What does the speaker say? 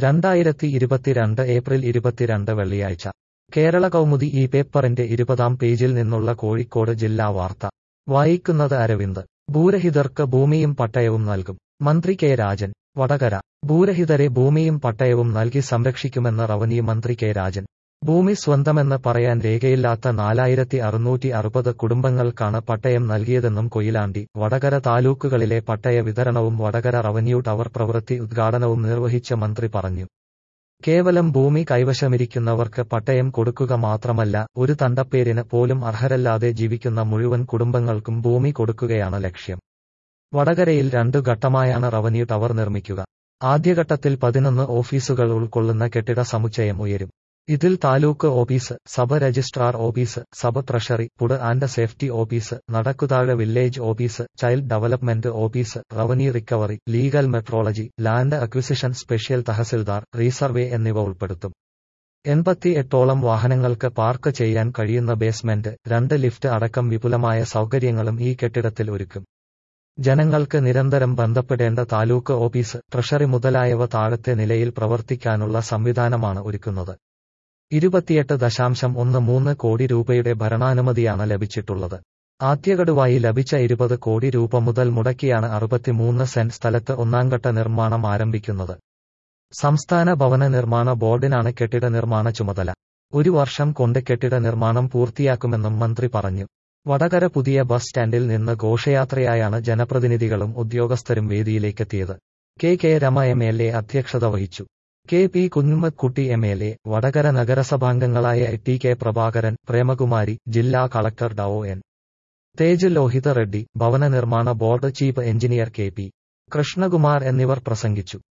രണ്ടായിരത്തി ഇരുപത്തിരണ്ട് ഏപ്രിൽ ഇരുപത്തിരണ്ട് വെള്ളിയാഴ്ച കേരള കൗമുദി ഈ പേപ്പറിന്റെ ഇരുപതാം പേജിൽ നിന്നുള്ള കോഴിക്കോട് ജില്ലാ വാർത്ത വായിക്കുന്നത് അരവിന്ദ് ഭൂരഹിതർക്ക് ഭൂമിയും പട്ടയവും നൽകും മന്ത്രി കെ രാജൻ വടകര ഭൂരഹിതരെ ഭൂമിയും പട്ടയവും നൽകി സംരക്ഷിക്കുമെന്ന് റവന്യൂ മന്ത്രി കെ രാജൻ ഭൂമി സ്വന്തമെന്ന് പറയാൻ രേഖയില്ലാത്ത നാലായിരത്തി അറുന്നൂറ്റി അറുപത് കുടുംബങ്ങൾക്കാണ് പട്ടയം നൽകിയതെന്നും കൊയിലാണ്ടി വടകര താലൂക്കുകളിലെ പട്ടയ വിതരണവും വടകര റവന്യൂ ടവർ പ്രവൃത്തി ഉദ്ഘാടനവും നിർവഹിച്ച മന്ത്രി പറഞ്ഞു കേവലം ഭൂമി കൈവശമിരിക്കുന്നവർക്ക് പട്ടയം കൊടുക്കുക മാത്രമല്ല ഒരു തണ്ടപ്പേരിന് പോലും അർഹരല്ലാതെ ജീവിക്കുന്ന മുഴുവൻ കുടുംബങ്ങൾക്കും ഭൂമി കൊടുക്കുകയാണ് ലക്ഷ്യം വടകരയിൽ രണ്ടു ഘട്ടമായാണ് റവന്യൂ ടവർ നിർമ്മിക്കുക ആദ്യഘട്ടത്തിൽ പതിനൊന്ന് ഓഫീസുകൾ ഉൾക്കൊള്ളുന്ന കെട്ടിട സമുച്ചയം ഉയരും ഇതിൽ taluk office sub registrar office sub treasury food and safety office Nadakkuthazha village office child development office revenue recovery legal metrology land acquisition special tahsildar resurvey എന്നിവ ഉൾപ്പെടുത്തും എൺപത്തി എട്ടോളം വാഹനങ്ങൾക്ക് പാർക്ക് ചെയ്യാൻ കഴിയുന്ന ബേസ്മെന്റ് രണ്ട് ലിഫ്റ്റ് അടക്കം വിപുലമായ സൗകര്യങ്ങളും ഈ കെട്ടിടത്തിൽ ഒരുക്കും ജനങ്ങൾക്ക് നിരന്തരം ബന്ധപ്പെടേണ്ട താലൂക്ക് ഓഫീസ് ട്രഷറി മുതലായവ താഴത്തെ നിലയിൽ പ്രവർത്തിക്കാനുള്ള സംവിധാനമാണ് ഒരുക്കുന്നത് ഇരുപത്തിയെട്ട് ദശാംശം ഒന്ന് മൂന്ന് കോടി രൂപയുടെ ഭരണാനുമതിയാണ് ലഭിച്ചിട്ടുള്ളത് ആദ്യഗഡുവായി ലഭിച്ച ഇരുപത് കോടി രൂപ മുതൽ മുടക്കിയാണ് അറുപത്തിമൂന്ന് സെന്റ് സ്ഥലത്ത് ഒന്നാംഘട്ട നിർമ്മാണം ആരംഭിക്കുന്നത് സംസ്ഥാന ഭവന നിർമ്മാണ ബോർഡിനാണ് കെട്ടിട നിർമ്മാണ ചുമതല ഒരു വർഷം കൊണ്ട് കെട്ടിട നിർമ്മാണം പൂർത്തിയാക്കുമെന്നും മന്ത്രി പറഞ്ഞു വടകര പുതിയ ബസ് സ്റ്റാൻഡിൽ നിന്ന് ഘോഷയാത്രയായാണ് ജനപ്രതിനിധികളും ഉദ്യോഗസ്ഥരും വേദിയിലേക്കെത്തിയത് K K Rama M L A അധ്യക്ഷത വഹിച്ചു K P Kunhammakutty M L A Vadakara നഗരസഭാംഗങ്ങളായ ടി കെ പ്രഭാകരൻ പ്രേമകുമാരി ജില്ലാ collector Dr N Tej Lohith Reddy ഭവന നിർമ്മാണ board chief engineer K P Krishnakumar എന്നിവർ പ്രസംഗിച്ചു